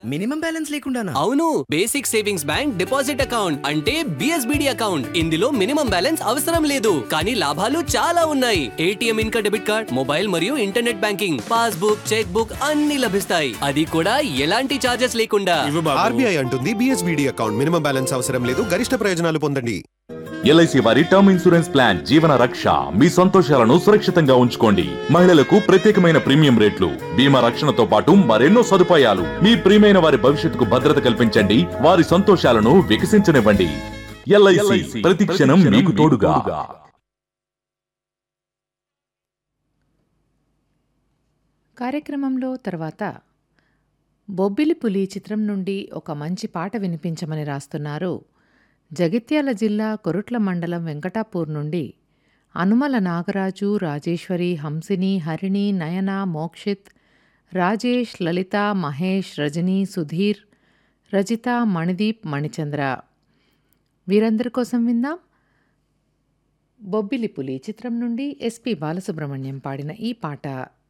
minimum balance లేకుండానా అవును basic savings bank deposit account అంటే బిఎస్బిడి అకౌంట్ ఇందులో మినిమం బ్యాలెన్స్ అవసరం లేదు కానీ లాభాలు చాలా ఉన్నాయి ఏటీఎం ఇంకా డెబిట్ కార్డ్ మొబైల్ మరియు internet banking passbook cheque book అన్ని లభిస్తాయి అది కూడా ఎలాంటి చార్జెస్ లేకుండా ఆర్బీఐ అంటుంది బిఎస్బిడి అకౌంట్ మినిమం బ్యాలెన్స్ అవసరం లేదు గరిష్ట ప్రయోజనాలు పొందండి ఎల్ఐసి వారి టర్మ్ ఇన్సూరెన్స్ ప్లాన్ జీవన రక్ష మీ సంతోషాలను సురక్షితంగా ఉంచుకోండి మహిళలకు ప్రత్యేకమైన ప్రీమియం రేట్లు బీమా రక్షణతో పాటు మరెన్నో సదుపాయాలు మీ ప్రియమైన వారి భవిష్యత్తుకు భద్రత కల్పించండి వారి సంతోషాలను వికసించనివ్వండి ఎల్ఐసి ప్రతి క్షణం మీకు తోడుగా కార్యక్రమంలో తర్వాత బొబ్బిలి పులి చిత్రం నుండి ఒక మంచి పాట వినిపించమని రాస్తున్నారు జగిత్యాల జిల్లా కొరుట్ల మండలం వెంకటాపూర్ నుండి అనుమల నాగరాజు రాజేశ్వరి హంసిని హరిణి నయన మోక్షిత్ రాజేష్ లలిత మహేష్ రజనీ సుధీర్ రజిత మణిదీప్ మణిచంద్ర వీరందరి కోసం విందాం బొబ్బిలి పులి చిత్రం నుండి ఎస్పి బాలసుబ్రహ్మణ్యం పాడిన ఈ పాట